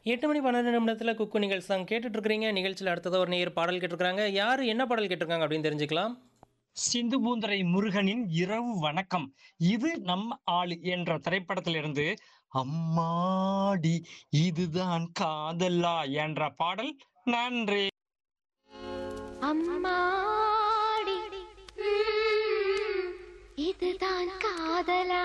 எட்டு மணி பன்னெண்டு நிமிடத்தில் குக்கு நிகழ்ச்சி தான் கேட்டுட்டு இருக்கிறீங்க நிகழ்ச்சியில் அடுத்தது ஒரு நேர் பாடல் கேட்டிருக்காங்க யார் என்ன பாடல் கேட்டிருக்காங்க அப்படின்னு தெரிஞ்சுக்கலாம் சிந்து பூந்தரை முருகனின் இரவு வணக்கம் இது நம்ம ஆளு என்ற திரைப்படத்திலிருந்து அம்மாடி இதுதான் காதலா என்ற பாடல் நன்றி அம்மாடி ம், இதுதான் காதலா